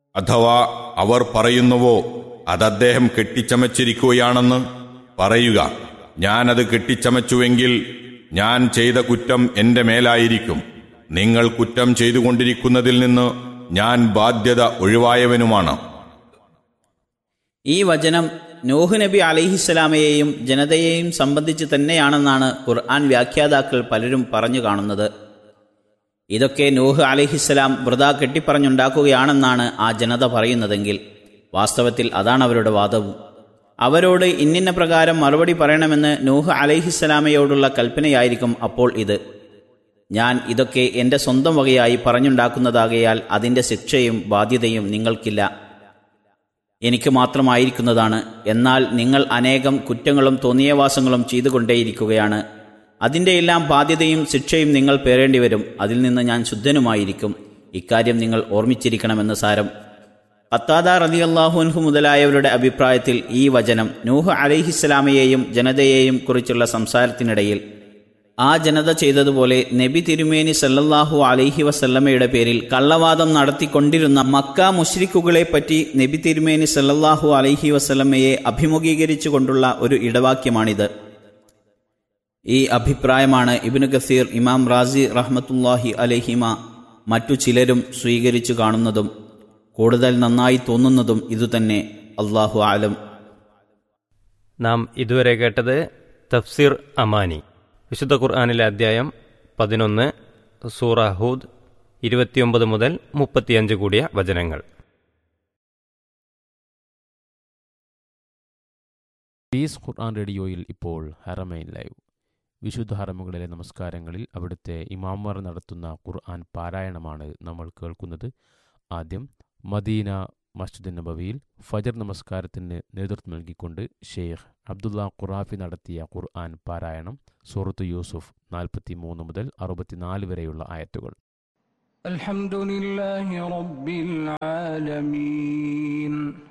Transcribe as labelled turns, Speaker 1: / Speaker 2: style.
Speaker 1: അഥവാ അവർ പറയുന്നുവോ അതദ്ദേഹം കെട്ടിച്ചമച്ചിരിക്കുകയാണെന്ന് പറയുക ഞാനത് കെട്ടിച്ചമച്ചുവെങ്കിൽ ഞാൻ ചെയ്ത കുറ്റം എന്റെ മേലായിരിക്കും നിങ്ങൾ കുറ്റം ചെയ്തുകൊണ്ടിരിക്കുന്നതിൽ നിന്ന് ഞാൻ ബാധ്യത ഒഴിവായവനുമാണ്
Speaker 2: ഈ വചനം നൂഹ് നബി അലിഹിസ്സലാമയെയും ജനതയെയും സംബന്ധിച്ച് തന്നെയാണെന്നാണ് ഖുർആൻ വ്യാഖ്യാതാക്കൾ പലരും പറഞ്ഞു കാണുന്നത് ഇതൊക്കെ നൂഹ് അലിഹിസ്സലാം വൃത കെട്ടിപ്പറഞ്ഞുണ്ടാക്കുകയാണെന്നാണ് ആ ജനത പറയുന്നതെങ്കിൽ വാസ്തവത്തിൽ അതാണ് അവരുടെ വാദവും അവരോട് ഇന്നിന്ന പ്രകാരം മറുപടി പറയണമെന്ന് നൂഹ് അലൈഹിസ്സലാമയോടുള്ള കൽപ്പനയായിരിക്കും അപ്പോൾ ഇത് ഞാൻ ഇതൊക്കെ എൻ്റെ സ്വന്തം വകയായി പറഞ്ഞുണ്ടാക്കുന്നതാകയാൽ അതിൻ്റെ ശിക്ഷയും ബാധ്യതയും നിങ്ങൾക്കില്ല എനിക്ക് മാത്രമായിരിക്കുന്നതാണ് എന്നാൽ നിങ്ങൾ അനേകം കുറ്റങ്ങളും തോന്നിയവാസങ്ങളും ചെയ്തുകൊണ്ടേയിരിക്കുകയാണ് അതിൻ്റെ എല്ലാം ബാധ്യതയും ശിക്ഷയും നിങ്ങൾ പേറേണ്ടി വരും അതിൽ നിന്ന് ഞാൻ ശുദ്ധനുമായിരിക്കും ഇക്കാര്യം നിങ്ങൾ ഓർമ്മിച്ചിരിക്കണമെന്ന് സാരം പത്താദ റതി അള്ളാഹുൻഹു മുതലായവരുടെ അഭിപ്രായത്തിൽ ഈ വചനം നൂഹ് അലൈഹിസ്സലാമയെയും ജനതയെയും കുറിച്ചുള്ള സംസാരത്തിനിടയിൽ ആ ജനത ചെയ്തതുപോലെ നബി തിരുമേനി സല്ലല്ലാഹു അലൈഹി വസല്ലമയുടെ പേരിൽ കള്ളവാദം നടത്തിക്കൊണ്ടിരുന്ന മക്ക മുഷ്രിക്കുകളെ പറ്റി നബി തിരുമേനി സല്ലല്ലാഹു അലൈഹി വസല്ലമയെ അഭിമുഖീകരിച്ചുകൊണ്ടുള്ള ഒരു ഇടവാക്യമാണിത് ഈ അഭിപ്രായമാണ് ഇബ്നു ഗസീർ ഇമാം റാസി റഹ്മത്തുല്ലാഹി അലഹിമ മറ്റു ചിലരും സ്വീകരിച്ചു കാണുന്നതും കൂടുതൽ നന്നായി തോന്നുന്നതും ഇതുതന്നെ അള്ളാഹു ആലം
Speaker 3: നാം ഇതുവരെ കേട്ടത് തഫ്സീർ അമാനി വിശുദ്ധ ഖുർആാനിലെ അധ്യായം പതിനൊന്ന് സൂറ ഹൂദ് ഇരുപത്തിയൊമ്പത് മുതൽ മുപ്പത്തിയഞ്ച് കൂടിയ വചനങ്ങൾ
Speaker 4: പീസ് ഖുർആൻ റേഡിയോയിൽ ഇപ്പോൾ ഹറമൈൻ ലൈവ് വിശുദ്ധ ഹറമുകളിലെ നമസ്കാരങ്ങളിൽ അവിടുത്തെ ഇമാമർ നടത്തുന്ന ഖുർആൻ പാരായണമാണ് നമ്മൾ കേൾക്കുന്നത് ആദ്യം മദീന മസ്ജിദ് നബവിയിൽ ഫജർ നമസ്കാരത്തിന് നേതൃത്വം നൽകിക്കൊണ്ട് ഷെയ്ഖ് അബ്ദുള്ള ഖുറാഫി നടത്തിയ ഖുർആൻ പാരായണം സൂറത്ത് യൂസുഫ് നാൽപ്പത്തി മൂന്ന് മുതൽ അറുപത്തിനാല് വരെയുള്ള ആയത്തുകൾ
Speaker 5: الحمد لله رب العالمين